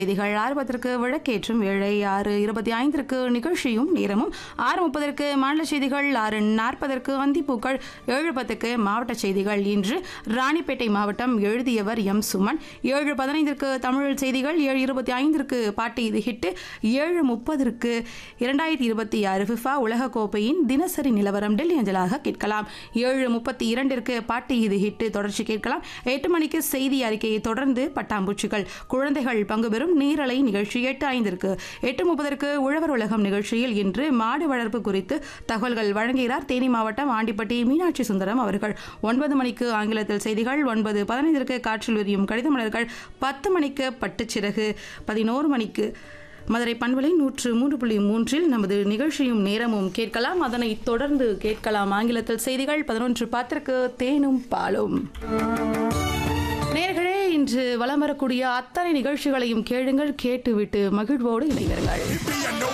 செய்திகள் ஆறு பத்திற்கு விளக்கேற்றும் ஏழை ஆறு இருபத்தி ஐந்திற்கு நிகழ்ச்சியும் நேரமும் ஆறு முப்பதற்கு மாநில செய்திகள் ஆறு நாற்பதற்கு அந்திப்பூக்கள் ஏழு பத்துக்கு மாவட்ட செய்திகள் இன்று ராணிப்பேட்டை மாவட்டம் எழுதியவர் எம் சுமன் ஏழு பதினைந்திற்கு தமிழ் செய்திகள் ஏழு இருபத்தி ஐந்திற்கு பாட்டு இது ஹிட்டு ஏழு முப்பதற்கு இரண்டாயிரத்தி இருபத்தி ஆறு ஃபிஃபா உலகக்கோப்பையின் தினசரி நிலவரம் டெல்லி அஞ்சலாக கேட்கலாம் ஏழு முப்பத்தி இரண்டிற்கு பாட்டு இது ஹிட்டு தொடர்ச்சி கேட்கலாம் எட்டு மணிக்கு செய்தி அறிக்கையை தொடர்ந்து பட்டாம்பூச்சிகள் குழந்தைகள் பங்கு பெறும் நீரலை நிகழ்ச்சி எட்டு ஐந்திற்கு எட்டு முப்பதற்கு உழவர் உலகம் நிகழ்ச்சியில் இன்று மாடு வளர்ப்பு குறித்து தகவல்கள் வழங்குகிறார் தேனி மாவட்டம் ஆண்டிப்பட்டி மீனாட்சி சுந்தரம் அவர்கள் ஒன்பது மணிக்கு ஆங்கிலத்தில் செய்திகள் ஒன்பது பதினைந்திற்கு காற்றில் விரியும் கடித மலர்கள் பத்து மணிக்கு பட்டுச்சிறகு பதினோரு மணிக்கு மதுரை பண்பலை நூற்று மூன்று புள்ளி மூன்றில் நமது நிகழ்ச்சியும் நேரமும் கேட்கலாம் அதனைத் தொடர்ந்து கேட்கலாம் ஆங்கிலத்தில் செய்திகள் பதினொன்று பத்திற்கு தேனும் பாலும் நேர்களே இன்று வலம் வரக்கூடிய அத்தனை நிகழ்ச்சிகளையும் கேளுங்கள் கேட்டுவிட்டு மகிழ்வோடு இணைவர்கள்